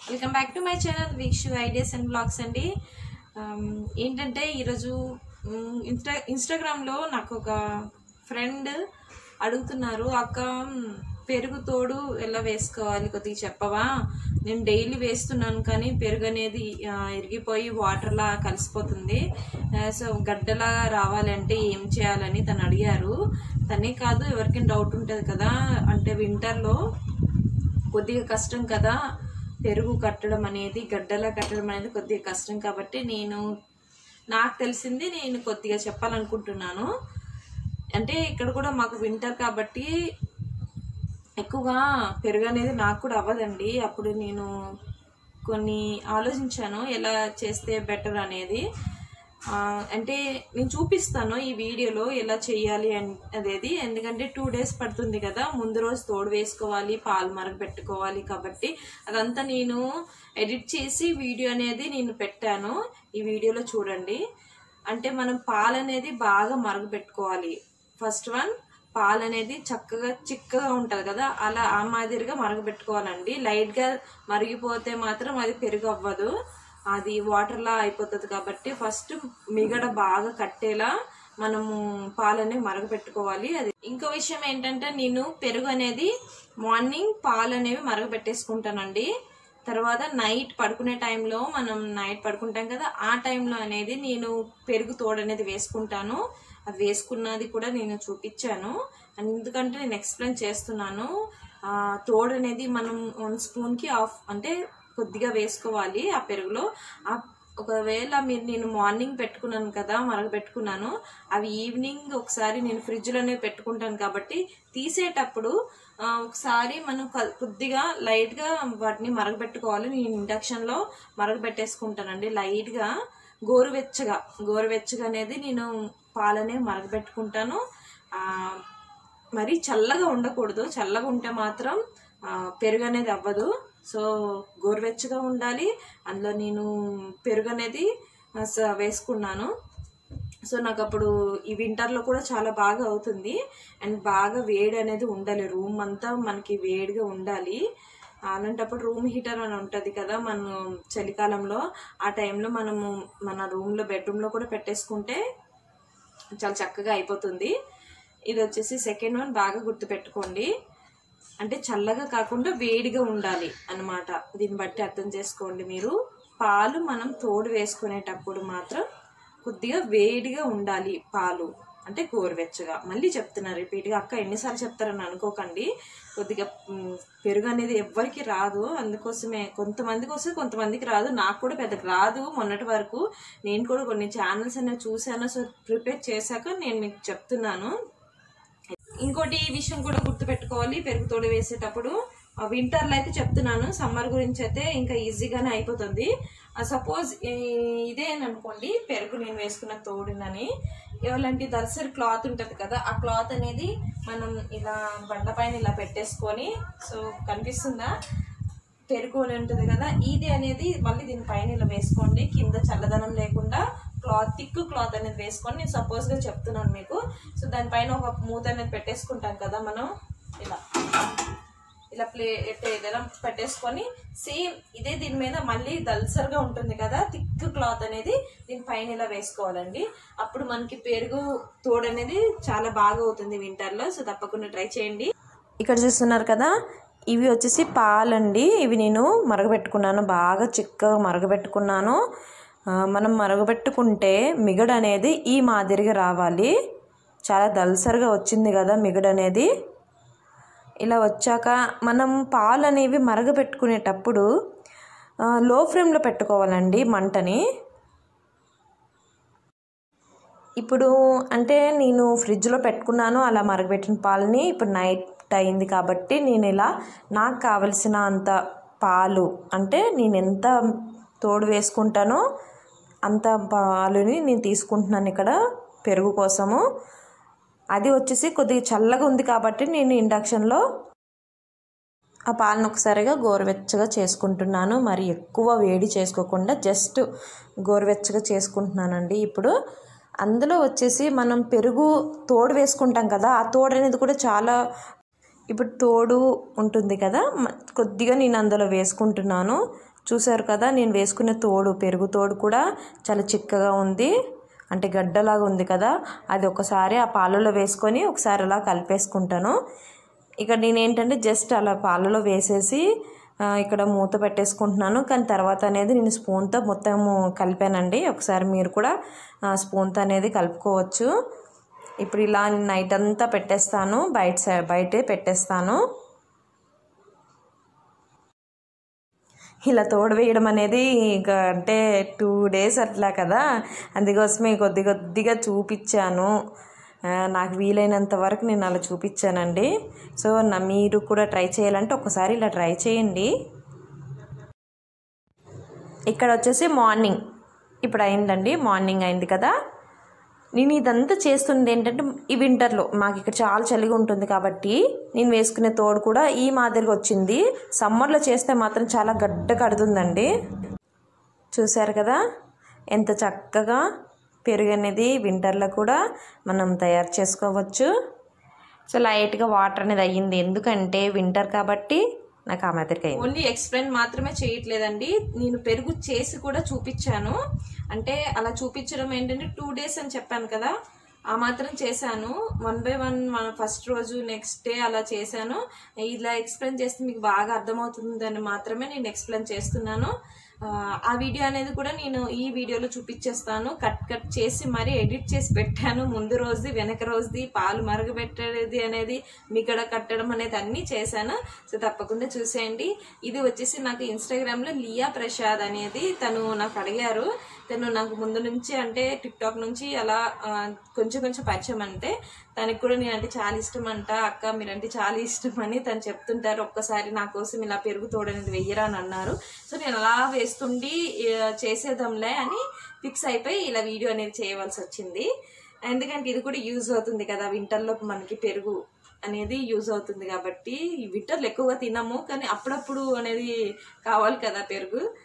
welcome back to my channel వీక్షు ideas and blogs అండి um, ఏంటంటే ఈరోజు మ్, ఇన్స్టా ఇన్స్టాగ్రామ్లో నాకు ఒక ఫ్రెండ్ అడుగుతున్నారు అక్క మ్, పెరుగు తోడు ఎలా వేసుకోవాలి కొద్దిగా చెప్పవా నేను డైలీ వేస్తున్నాను కానీ పెరుగు అనేది ఆ, ఇరిగిపోయి వాటర్లా కలిసిపోతుంది ఆ, సో గడ్డలా రావాలంటే ఏం చేయాలని తను అడిగారు తనే కాదు ఎవరికైనా డౌట్ ఉంటుంది కదా అంటే వింటర్లో కొద్దిగా కష్టం కదా పెరుగు కట్టడం అనేది గడ్డలా కట్టడం అనేది కొద్దిగా కష్టం కాబట్టి నేను నాకు తెలిసింది నేను కొద్దిగా చెప్పాలనుకుంటున్నాను అంటే ఇక్కడ కూడా మాకు వింటర్ కాబట్టి ఎక్కువగా పెరుగు అనేది నాకు కూడా అవ్వదండి అప్పుడు నేను కొన్ని ఆలోచించాను ఎలా చేస్తే బెటర్ అనేది ఆ, అంటే నేను చూపిస్తాను ఈ వీడియోలో ఎలా చేయాలి అన్- అనేది ఎందుకంటే టూ డేస్ పడుతుంది కదా ముందు రోజు తోడు వేసుకోవాలి పాలు మరగ పెట్టుకోవాలి కాబట్టి అదంతా నేను ఎడిట్ చేసి వీడియో అనేది నేను పెట్టాను ఈ వీడియోలో చూడండి అంటే మనం పాలు అనేది బాగా మరగ పెట్టుకోవాలి ఫస్ట్ వన్ పాలు అనేది చక్కగా చిక్కగా ఉంటుంది కదా అలా ఆ మాదిరిగా మరగబెట్టుకోవాలండి లైట్గా మరిగిపోతే మాత్రం అది పెరుగు అవ్వదు అది వాటర్లా అయిపోతుంది కాబట్టి ఫస్ట్ మిగడ బాగా కట్టేలా మనము పాలని మరగపెట్టుకోవాలి అది ఇంకో విషయం ఏంటంటే నేను పెరుగు అనేది మార్నింగ్ పాలు అనేవి మరగపెట్టేసుకుంటానండి తర్వాత నైట్ పడుకునే టైంలో మనం నైట్ పడుకుంటాం కదా ఆ టైంలో అనేది నేను పెరుగు తోడు అనేది వేసుకుంటాను అది వేసుకున్నది కూడా నేను చూపించాను ఎందుకంటే నేను ఎక్స్ప్లెయిన్ చేస్తున్నాను ఆ, తోడు అనేది మనం వన్ స్పూన్కి ఆఫ్ అంటే కొద్దిగా వేసుకోవాలి ఆ పెరుగులో ఆ ఒకవేళ మీరు నేను మార్నింగ్ పెట్టుకున్నాను కదా మరగబెట్టుకున్నాను అవి ఈవినింగ్ ఒకసారి నేను ఫ్రిడ్జ్లోనే పెట్టుకుంటాను కాబట్టి తీసేటప్పుడు ఆ, ఒకసారి మనం క- కొద్దిగా లైట్గా వాటిని మరగబెట్టుకోవాలి నేను ఇండక్షన్లో మరగబెట్టేసుకుంటానండి లైట్గా గోరువెచ్చగా గోరువెచ్చగా అనేది నేను పాలనే మరగబెట్టుకుంటాను ఆ, మరి చల్లగా ఉండకూడదు చల్లగా ఉంటే మాత్రం ఆ, పెరుగు అనేది అవ్వదు సో గోరువెచ్చగా ఉండాలి అందులో నేను పెరుగు అనేది ఆ, స- వేసుకున్నాను సో నాకు అప్పుడు ఈ వింటర్లో కూడా చాలా బాగా అవుతుంది అండ్ బాగా వేడి అనేది ఉండాలి రూమ్ అంతా మనకి వేడిగా ఉండాలి అలాంటప్పుడు రూమ్ హీటర్ అని ఉంటుంది కదా మనం చలికాలంలో ఆ టైంలో మనము మన రూమ్లో బెడ్రూమ్లో కూడా పెట్టేసుకుంటే చాలా చక్కగా అయిపోతుంది ఇది వచ్చేసి సెకండ్ వన్ బాగా గుర్తుపెట్టుకోండి అంటే చల్లగా కాకుండా వేడిగా ఉండాలి అన్నమాట దీన్ని బట్టి అర్థం చేసుకోండి మీరు పాలు మనం తోడు వేసుకునేటప్పుడు మాత్రం కొద్దిగా వేడిగా ఉండాలి పాలు అంటే గోరువెచ్చగా మళ్ళీ చెప్తున్నా రిపీట్గా అక్క ఎన్నిసార్లు చెప్తారని అనుకోకండి కొద్దిగా మ్, పెరుగు అనేది ఎవ్వరికి రాదు అందుకోసమే కొంతమందికి వస్తే కొంతమందికి రాదు నాకు కూడా పెద్దగా రాదు మొన్నటి వరకు నేను కూడా కొన్ని ఛానల్స్ అనేవి చూశాను సో ప్రిపేర్ చేశాక నేను మీకు చెప్తున్నాను ఇంకోటి ఈ విషయం కూడా గుర్తుపెట్టుకోవాలి పెరుగు తోడు వేసేటప్పుడు వింటర్లో అయితే చెప్తున్నాను సమ్మర్ గురించి అయితే ఇంకా ఈజీగానే అయిపోతుంది సపోజ్ ఇదే అని అనుకోండి పెరుగు నేను వేసుకున్న తోడునని ఎవరంటే దర్సరి క్లాత్ ఉంటుంది కదా ఆ క్లాత్ అనేది మనం ఇలా బండ పైన ఇలా పెట్టేసుకొని సో కనిపిస్తుందా పెరుగు అని ఉంటుంది కదా ఇది అనేది మళ్ళీ దీని పైన ఇలా వేసుకోండి కింద చల్లదనం లేకుండా క్లాత్ థిక్ క్లాత్ అనేది వేసుకొని నేను సపోజ్ గా చెప్తున్నాను మీకు సో దానిపైన ఒక మూత అనేది పెట్టేసుకుంటాం కదా మనం ఇలా ఇలా ప్లేట్ ఇలా పెట్టేసుకొని సేమ్ ఇదే దీని మీద మళ్ళీ దల్సర్గా ఉంటుంది కదా థిక్ క్లాత్ అనేది దీని పైన ఇలా వేసుకోవాలండి అప్పుడు మనకి పెరుగు తోడు అనేది చాలా బాగా అవుతుంది వింటర్లో సో తప్పకుండా ట్రై చేయండి ఇక్కడ చూస్తున్నారు కదా ఇవి వచ్చేసి పాలండి ఇవి నేను మరగబెట్టుకున్నాను బాగా చిక్కగా మరగబెట్టుకున్నాను ఆ, మనం మరగబెట్టుకుంటే మిగడ అనేది ఈ మాదిరిగా రావాలి చాలా దల్సరిగా వచ్చింది కదా మిగడ అనేది ఇలా వచ్చాక మనం పాలు అనేవి మరగబెట్టుకునేటప్పుడు ఆ, లో ఫ్లేమ్లో పెట్టుకోవాలండి మంటని ఇప్పుడు అంటే నేను ఫ్రిడ్జ్లో పెట్టుకున్నాను అలా మరగబెట్టిన పాలని ఇప్పుడు నైట్ అయింది కాబట్టి నేను ఇలా నాకు కావలసిన అంత పాలు అంటే నేను ఎంత తోడు వేసుకుంటానో అంత పాలుని నేను తీసుకుంటున్నాను ఇక్కడ పెరుగు కోసము అది వచ్చేసి కొద్దిగా చల్లగా ఉంది కాబట్టి నేను ఇండక్షన్లో ఆ పాలను ఒకసారిగా గోరువెచ్చగా చేసుకుంటున్నాను మరి ఎక్కువ వేడి చేసుకోకుండా జస్ట్ గోరువెచ్చగా చేసుకుంటున్నానండి ఇప్పుడు అందులో వచ్చేసి మనం పెరుగు తోడు వేసుకుంటాం కదా ఆ తోడు అనేది కూడా చాలా ఇప్పుడు తోడు ఉంటుంది కదా మ- కొద్దిగా నేను అందులో వేసుకుంటున్నాను చూసారు కదా నేను వేసుకునే తోడు పెరుగు తోడు కూడా చాలా చిక్కగా ఉంది అంటే గడ్డలాగా ఉంది కదా అది ఒకసారి ఆ పాలలో వేసుకొని ఒకసారి అలా కలిపేసుకుంటాను ఇక్కడ నేను ఏంటంటే జస్ట్ అలా పాలలో వేసేసి ఆ, ఇక్కడ మూత పెట్టేసుకుంటున్నాను కానీ తర్వాత అనేది నేను స్పూన్తో మొత్తం కలిపానండి ఒకసారి మీరు కూడా ఆ, స్పూన్తో అనేది కలుపుకోవచ్చు ఇప్పుడు ఇలా నైట్ అంతా పెట్టేస్తాను బయట సై- బయటే పెట్టేస్తాను ఇలా తోడు వేయడం అనేది ఇంకా అంటే టూ డేస్ అట్లా కదా అందుకోసమే కొద్ది కొద్దిగా చూపించాను ఆ, నాకు వీలైనంత వరకు నేను అలా చూపించానండి సో నా మీరు కూడా ట్రై చేయాలంటే ఒకసారి ఇలా ట్రై చేయండి ఇక్కడ వచ్చేసి మార్నింగ్ ఇప్పుడు అయిందండి మార్నింగ్ అయింది కదా నేను ఇదంతా చేస్తుంది ఏంటంటే ఈ వింటర్లో మాకు ఇక్కడ చాలా చలిగా ఉంటుంది కాబట్టి నేను వేసుకునే తోడు కూడా ఈ మాదిరిగా వచ్చింది సమ్మర్లో చేస్తే మాత్రం చాలా గడ్డ కడుతుందండి చూశారు కదా ఎంత చక్కగా పెరుగు అనేది వింటర్లో కూడా మనం తయారు చేసుకోవచ్చు సో లైట్గా వాటర్ అనేది అయ్యింది ఎందుకంటే వింటర్ కాబట్టి నాకు ఆ మాదిరిగా అయింది ఓన్లీ ఎక్స్ప్లెయిన్ మాత్రమే చేయట్లేదండి నేను పెరుగు చేసి కూడా చూపించాను అంటే అలా చూపించడం ఏంటంటే టూ డేస్ అని చెప్పాను కదా ఆ మాత్రం చేశాను వన్ బై వన్ మన ఫస్ట్ రోజు నెక్స్ట్ డే అలా చేశాను ఇలా ఎక్స్ప్లెయిన్ చేస్తే మీకు బాగా అర్థమవుతుందని మాత్రమే నేను ఎక్స్ప్లెయిన్ చేస్తున్నాను ఆ, ఆ వీడియో అనేది కూడా నేను ఈ వీడియోలో చూపించేస్తాను కట్ కట్ చేసి మరీ ఎడిట్ చేసి పెట్టాను ముందు రోజుది వెనక రోజుది పాలు మరగబెట్టేది అనేది మిగడ కట్టడం అనేది అన్నీ చేశాను సో తప్పకుండా చూసేయండి ఇది వచ్చేసి నాకు ఇన్స్టాగ్రామ్లో లియా ప్రసాద్ అనేది తను నాకు అడిగారు తను నాకు ముందు నుంచి అంటే టిక్ టాక్ నుంచి అలా ఆ, కొంచెం కొంచెం పరిచయం అంటే తనకి కూడా నేనంటే చాలా ఇష్టం అంట అక్క మీరంటే చాలా ఇష్టం అని తను చెప్తుంటారు ఒక్కసారి నా కోసం ఇలా పెరుగు తోడనేది వెయ్యరా అని అన్నారు సో నేను అలా వేస్తుండి ఆ, చేసేద్దాంలే అని ఫిక్స్ అయిపోయి ఇలా వీడియో అనేది చేయవలసి వచ్చింది ఎందుకంటే ఇది కూడా యూజ్ అవుతుంది కదా వింటర్లో మనకి పెరుగు అనేది యూజ్ అవుతుంది కాబట్టి వింటర్లో ఎక్కువగా తినము కానీ అప్పుడప్పుడు అనేది కావాలి కదా పెరుగు